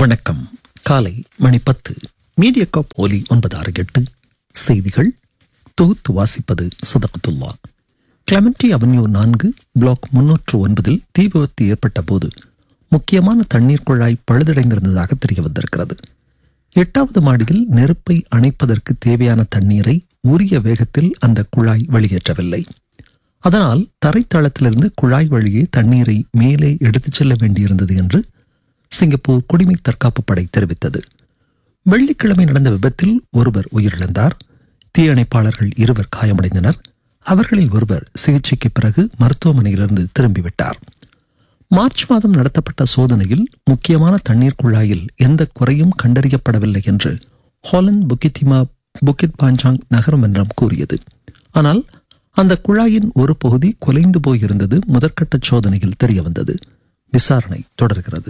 வணக்கம் காலை மணி பத்து மீடியா காப் ஒலி ஒன்பது ஆறு எட்டு செய்திகள் தொகுத்து வாசிப்பது சதகத்துல்லா கிளமெண்டி அவென்யூ நான்கு பிளாக் முன்னூற்று ஒன்பதில் தீ விபத்து ஏற்பட்ட போது முக்கியமான தண்ணீர் குழாய் பழுதடைந்திருந்ததாக தெரிய வந்திருக்கிறது எட்டாவது மாடியில் நெருப்பை அணைப்பதற்கு தேவையான தண்ணீரை உரிய வேகத்தில் அந்த குழாய் வெளியேற்றவில்லை அதனால் தரைத்தளத்திலிருந்து குழாய் வழியே தண்ணீரை மேலே எடுத்துச் செல்ல வேண்டியிருந்தது என்று சிங்கப்பூர் குடிமை தற்காப்பு படை தெரிவித்தது வெள்ளிக்கிழமை நடந்த விபத்தில் ஒருவர் உயிரிழந்தார் தீயணைப்பாளர்கள் இருவர் காயமடைந்தனர் அவர்களில் ஒருவர் சிகிச்சைக்கு பிறகு மருத்துவமனையிலிருந்து திரும்பிவிட்டார் மார்ச் மாதம் நடத்தப்பட்ட சோதனையில் முக்கியமான தண்ணீர் குழாயில் எந்த குறையும் கண்டறியப்படவில்லை என்று ஹாலந்து புக்கித்திமா புக்கிட் பாஞ்சாங் நகரமன்றம் கூறியது ஆனால் அந்த குழாயின் ஒரு பகுதி குலைந்து போயிருந்தது முதற்கட்ட சோதனையில் தெரியவந்தது விசாரணை தொடர்கிறது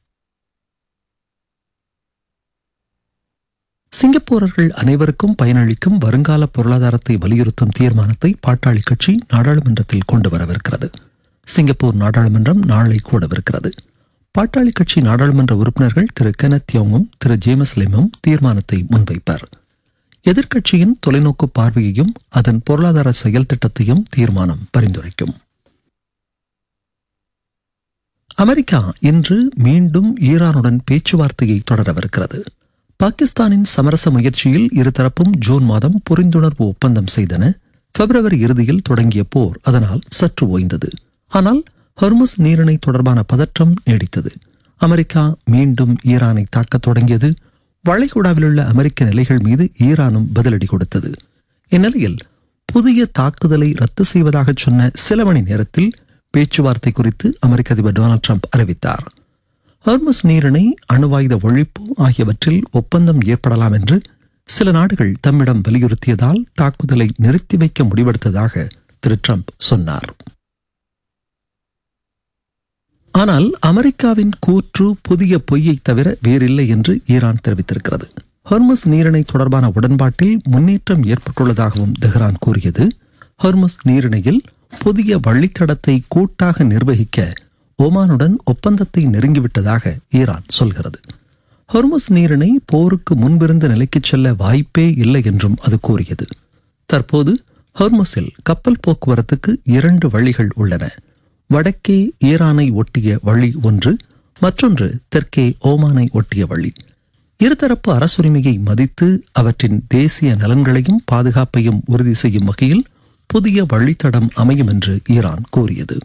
சிங்கப்பூரர்கள் அனைவருக்கும் பயனளிக்கும் வருங்கால பொருளாதாரத்தை வலியுறுத்தும் தீர்மானத்தை பாட்டாளி கட்சி நாடாளுமன்றத்தில் கொண்டு வரவிருக்கிறது சிங்கப்பூர் நாடாளுமன்றம் நாளை கூடவிருக்கிறது பாட்டாளி கட்சி நாடாளுமன்ற உறுப்பினர்கள் திரு கெனத் யோங்கும் திரு ஜேமஸ் லிமும் தீர்மானத்தை முன்வைப்பார் எதிர்க்கட்சியின் தொலைநோக்கு பார்வையையும் அதன் பொருளாதார செயல் திட்டத்தையும் தீர்மானம் பரிந்துரைக்கும் அமெரிக்கா இன்று மீண்டும் ஈரானுடன் பேச்சுவார்த்தையை தொடரவிருக்கிறது பாகிஸ்தானின் சமரச முயற்சியில் இருதரப்பும் ஜூன் மாதம் புரிந்துணர்வு ஒப்பந்தம் செய்தன பிப்ரவரி இறுதியில் தொடங்கிய போர் அதனால் சற்று ஓய்ந்தது ஆனால் ஹொர்முஸ் நீரிணை தொடர்பான பதற்றம் நீடித்தது அமெரிக்கா மீண்டும் ஈரானை தாக்கத் தொடங்கியது வளைகுடாவில் உள்ள அமெரிக்க நிலைகள் மீது ஈரானும் பதிலடி கொடுத்தது இந்நிலையில் புதிய தாக்குதலை ரத்து செய்வதாக சொன்ன சில மணி நேரத்தில் பேச்சுவார்த்தை குறித்து அமெரிக்க அதிபர் டொனால்டு ட்ரம்ப் அறிவித்தார் ஹர்மஸ் நீரிணை அணுவாயுத ஒழிப்பு ஆகியவற்றில் ஒப்பந்தம் ஏற்படலாம் என்று சில நாடுகள் தம்மிடம் வலியுறுத்தியதால் தாக்குதலை நிறுத்தி வைக்க முடிவெடுத்ததாக திரு ட்ரம்ப் சொன்னார் ஆனால் அமெரிக்காவின் கூற்று புதிய பொய்யை தவிர வேறில்லை என்று ஈரான் தெரிவித்திருக்கிறது ஹர்மஸ் நீரிணை தொடர்பான உடன்பாட்டில் முன்னேற்றம் ஏற்பட்டுள்ளதாகவும் தெஹ்ரான் கூறியது ஹர்மஸ் நீரிணையில் புதிய வழித்தடத்தை கூட்டாக நிர்வகிக்க ஒமானுடன் ஒப்பந்தத்தை நெருங்கிவிட்டதாக ஈரான் சொல்கிறது ஹொர்முஸ் நீரிணை போருக்கு முன்பிருந்த நிலைக்கு செல்ல வாய்ப்பே இல்லை என்றும் அது கூறியது தற்போது ஹொர்முஸில் கப்பல் போக்குவரத்துக்கு இரண்டு வழிகள் உள்ளன வடக்கே ஈரானை ஒட்டிய வழி ஒன்று மற்றொன்று தெற்கே ஓமானை ஒட்டிய வழி இருதரப்பு அரசுரிமையை மதித்து அவற்றின் தேசிய நலன்களையும் பாதுகாப்பையும் உறுதி செய்யும் வகையில் புதிய வழித்தடம் அமையும் என்று ஈரான் கூறியது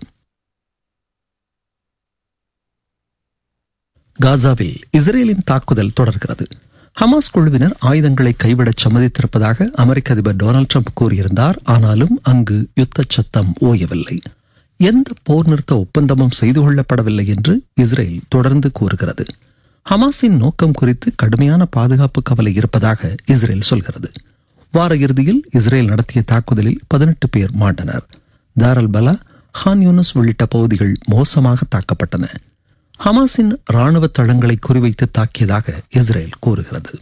காசாவில் இஸ்ரேலின் தாக்குதல் தொடர்கிறது ஹமாஸ் குழுவினர் ஆயுதங்களை கைவிடச் சம்மதித்திருப்பதாக அமெரிக்க அதிபர் டொனால்டு ட்ரம்ப் கூறியிருந்தார் ஆனாலும் அங்கு யுத்த சத்தம் ஓயவில்லை எந்த போர் நிறுத்த ஒப்பந்தமும் செய்து கொள்ளப்படவில்லை என்று இஸ்ரேல் தொடர்ந்து கூறுகிறது ஹமாஸின் நோக்கம் குறித்து கடுமையான பாதுகாப்பு கவலை இருப்பதாக இஸ்ரேல் சொல்கிறது வார இறுதியில் இஸ்ரேல் நடத்திய தாக்குதலில் பதினெட்டு பேர் மாண்டனர் தாரல் பலா ஹான் யூனஸ் உள்ளிட்ட பகுதிகள் மோசமாக தாக்கப்பட்டன ஹமாஸின் ராணுவ தளங்களை குறிவைத்து தாக்கியதாக இஸ்ரேல் கூறுகிறது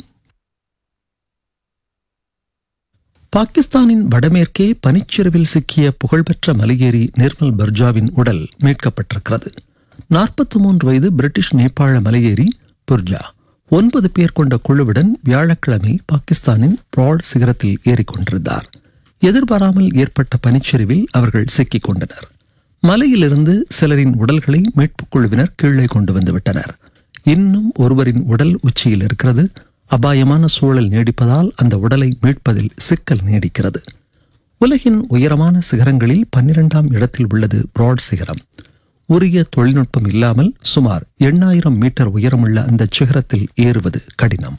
பாகிஸ்தானின் வடமேற்கே பனிச்சரிவில் சிக்கிய புகழ்பெற்ற மலையேறி நிர்மல் பர்ஜாவின் உடல் மீட்கப்பட்டிருக்கிறது நாற்பத்தி மூன்று வயது பிரிட்டிஷ் நேபாள மலையேறி புர்ஜா ஒன்பது பேர் கொண்ட குழுவுடன் வியாழக்கிழமை பாகிஸ்தானின் பிராட் சிகரத்தில் ஏறிக்கொண்டிருந்தார் எதிர்பாராமல் ஏற்பட்ட பனிச்சரிவில் அவர்கள் சிக்கிக் கொண்டனர் மலையிலிருந்து சிலரின் உடல்களை மீட்புக் குழுவினர் கீழே கொண்டு வந்து விட்டனர் இன்னும் ஒருவரின் உடல் உச்சியில் இருக்கிறது அபாயமான சூழல் நீடிப்பதால் அந்த உடலை மீட்பதில் சிக்கல் நீடிக்கிறது உலகின் உயரமான சிகரங்களில் பன்னிரெண்டாம் இடத்தில் உள்ளது பிராட் சிகரம் உரிய தொழில்நுட்பம் இல்லாமல் சுமார் எண்ணாயிரம் மீட்டர் உயரமுள்ள அந்த சிகரத்தில் ஏறுவது கடினம்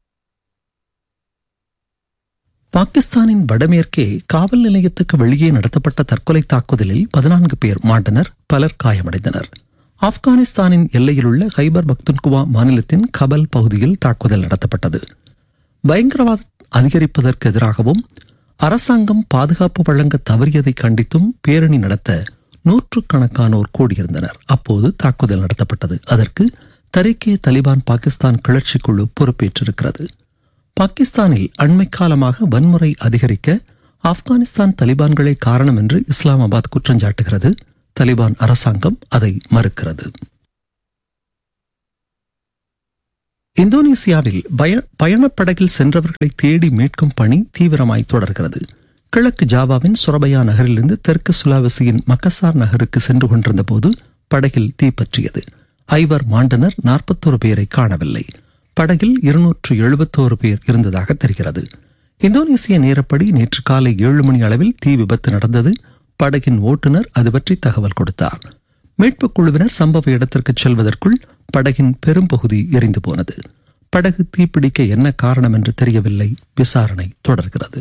பாகிஸ்தானின் வடமேற்கே காவல் நிலையத்துக்கு வெளியே நடத்தப்பட்ட தற்கொலை தாக்குதலில் பதினான்கு பேர் மாண்டனர் பலர் காயமடைந்தனர் ஆப்கானிஸ்தானின் எல்லையிலுள்ள ஹைபர் பக்துன்குவா மாநிலத்தின் கபல் பகுதியில் தாக்குதல் நடத்தப்பட்டது பயங்கரவாத அதிகரிப்பதற்கு எதிராகவும் அரசாங்கம் பாதுகாப்பு வழங்க தவறியதை கண்டித்தும் பேரணி நடத்த நூற்றுக்கணக்கானோர் கூடியிருந்தனர் அப்போது தாக்குதல் நடத்தப்பட்டது அதற்கு தரிக்கே தலிபான் பாகிஸ்தான் கிளர்ச்சி குழு பொறுப்பேற்றிருக்கிறது பாகிஸ்தானில் அண்மை காலமாக வன்முறை அதிகரிக்க ஆப்கானிஸ்தான் தலிபான்களே காரணம் என்று இஸ்லாமாபாத் குற்றஞ்சாட்டுகிறது தலிபான் அரசாங்கம் அதை மறுக்கிறது இந்தோனேசியாவில் பய- பயணப்படகில் சென்றவர்களை தேடி மீட்கும் பணி தீவிரமாய் தொடர்கிறது கிழக்கு ஜாவாவின் சுரபயா நகரிலிருந்து தெற்கு சுலாவசியின் மக்கசார் நகருக்கு சென்று கொண்டிருந்த போது படகில் தீப்பற்றியது ஐவர் மாண்டனர் நாற்பத்தோரு பேரை காணவில்லை படகில் இருநூற்று எழுபத்தோரு பேர் இருந்ததாக தெரிகிறது இந்தோனேசிய நேரப்படி நேற்று காலை ஏழு மணி அளவில் தீ விபத்து நடந்தது படகின் ஓட்டுநர் அது பற்றி தகவல் கொடுத்தார் மீட்புக் குழுவினர் சம்பவ இடத்திற்கு செல்வதற்குள் படகின் பெரும்பகுதி எரிந்து போனது படகு தீப்பிடிக்க என்ன காரணம் என்று தெரியவில்லை விசாரணை தொடர்கிறது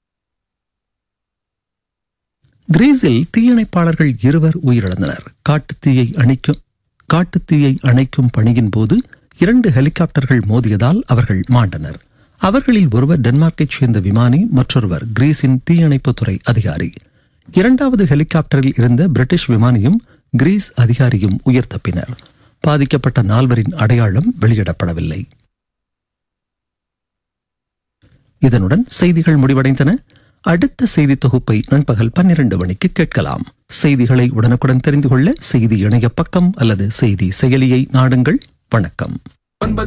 கிரீஸில் தீயணைப்பாளர்கள் இருவர் உயிரிழந்தனர் காட்டுத்தீயை அணைக்கும் காட்டுத்தீயை அணைக்கும் பணியின் போது இரண்டு ஹெலிகாப்டர்கள் மோதியதால் அவர்கள் மாண்டனர் அவர்களில் ஒருவர் டென்மார்க்கைச் சேர்ந்த விமானி மற்றொருவர் கிரீஸின் தீயணைப்புத்துறை அதிகாரி இரண்டாவது ஹெலிகாப்டரில் இருந்த பிரிட்டிஷ் விமானியும் கிரீஸ் அதிகாரியும் உயிர் தப்பினர் பாதிக்கப்பட்ட நால்வரின் அடையாளம் வெளியிடப்படவில்லை இதனுடன் செய்திகள் முடிவடைந்தன அடுத்த செய்தி தொகுப்பை நண்பகல் பன்னிரண்டு மணிக்கு கேட்கலாம் செய்திகளை உடனுக்குடன் தெரிந்து கொள்ள செய்தி இணைய பக்கம் அல்லது செய்தி செயலியை நாடுங்கள் வணக்கம் ஒன்பது